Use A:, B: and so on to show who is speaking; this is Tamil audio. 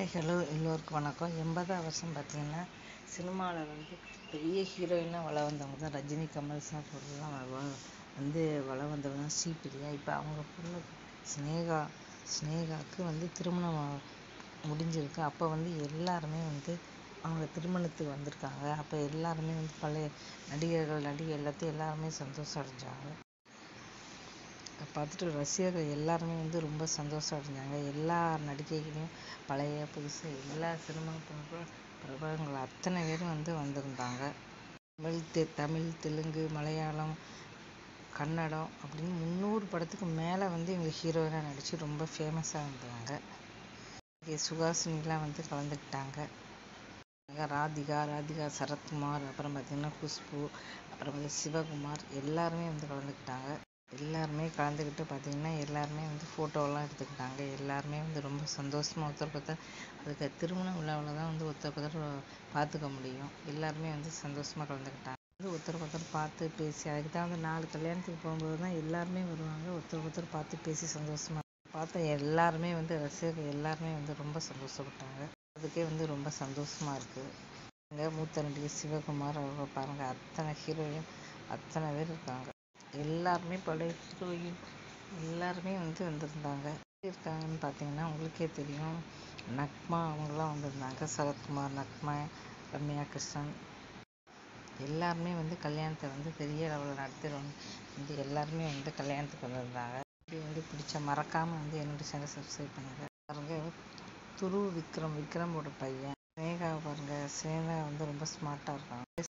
A: ஹாய் ஹலோ எல்லோருக்கும் வணக்கம் எண்பதாம் வருஷம் பார்த்தீங்கன்னா சினிமாவில் வந்து பெரிய ஹீரோயினாக வள வந்தவங்க தான் ரஜினி கமல் சார் போலாம் வந்து வள வந்தவங்க தான் ஸ்ரீபிரியா இப்போ அவங்க பொண்ணு ஸ்னேகா ஸ்னேகாவுக்கு வந்து திருமணம் ஆ- முடிஞ்சிருக்கு அப்போ வந்து எல்லாருமே வந்து அவங்க திருமணத்துக்கு வந்திருக்காங்க அப்போ எல்லாருமே வந்து பழைய நடிகர்கள் நடிகை எல்லாத்தையும் எல்லாருமே சந்தோஷம் அடைஞ்சாங்க பார்த்துட்டு ரசிகர்கள் எல்லாருமே வந்து ரொம்ப சந்தோஷம் அடைஞ்சாங்க எல்லா நடிகைகளையும் பழைய புதுசு எல்லா சினிமா பிரப பிரபலங்கள் அத்தனை பேரும் வந்து வந்திருந்தாங்க தமிழ் தெ தமிழ் தெலுங்கு மலையாளம் கன்னடம் அப்படின்னு முந்நூறு படத்துக்கு மேலே வந்து இவங்க ஹீரோயினாக நடித்து ரொம்ப ஃபேமஸாக இருந்தாங்க இங்கே சுஹாசினிலாம் வந்து கலந்துக்கிட்டாங்க அங்க ராதிகா ராதிகா சரத்குமார் அப்புறம் பார்த்திங்கன்னா குஷ்பு அப்புறம் வந்து சிவகுமார் எல்லாருமே வந்து கலந்துக்கிட்டாங்க எல்லாருமே கலந்துக்கிட்டு பார்த்திங்கன்னா எல்லாருமே வந்து ஃபோட்டோலாம் எடுத்துக்கிட்டாங்க எல்லாருமே வந்து ரொம்ப சந்தோஷமாக ஒருத்தருக்கு ஒருத்தர் அதுக்கு திருமண விழாவில் தான் வந்து ஒருத்தருக்கு ஒருத்தர் பார்த்துக்க முடியும் எல்லாருமே வந்து சந்தோஷமாக கலந்துக்கிட்டாங்க வந்து ஒருத்தருக்கு ஒருத்தர் பார்த்து பேசி அதுக்கு தான் வந்து நாலு கல்யாணத்துக்கு போகும்போது தான் எல்லாருமே வருவாங்க ஒருத்தருக்கு ஒருத்தர் பார்த்து பேசி சந்தோஷமாக பார்த்த எல்லாருமே வந்து ரசிகர்கள் எல்லாருமே வந்து ரொம்ப சந்தோஷப்பட்டாங்க அதுக்கே வந்து ரொம்ப சந்தோஷமா இருக்கு இங்க மூத்த நடிகர் சிவகுமார் அவங்க பாருங்க அத்தனை ஹீரோயின் அத்தனை பேர் இருக்காங்க எல்லாருமே பழைய ஹீரோயின் எல்லாருமே வந்து வந்திருந்தாங்க எப்படி இருக்காங்கன்னு பார்த்தீங்கன்னா உங்களுக்கே தெரியும் நக்மா அவங்களாம் வந்திருந்தாங்க சரத்குமார் நக்மா ரம்யா கிருஷ்ணன் எல்லாருமே வந்து கல்யாணத்தை வந்து பெரிய லெவலில் நடத்திடுவாங்க வந்து எல்லாருமே வந்து கல்யாணத்துக்கு வந்திருந்தாங்க இது வந்து பிடிச்ச மறக்காம வந்து என்னோட சேனல் சப்ஸ்கிரைப் பண்ணுங்க பாருங்க துரு விக்ரம் விக்ரமோட பையன் ஸ்னேகா பாருங்க ஸ்னேகா வந்து ரொம்ப ஸ்மார்ட்டாக இருக்காங்க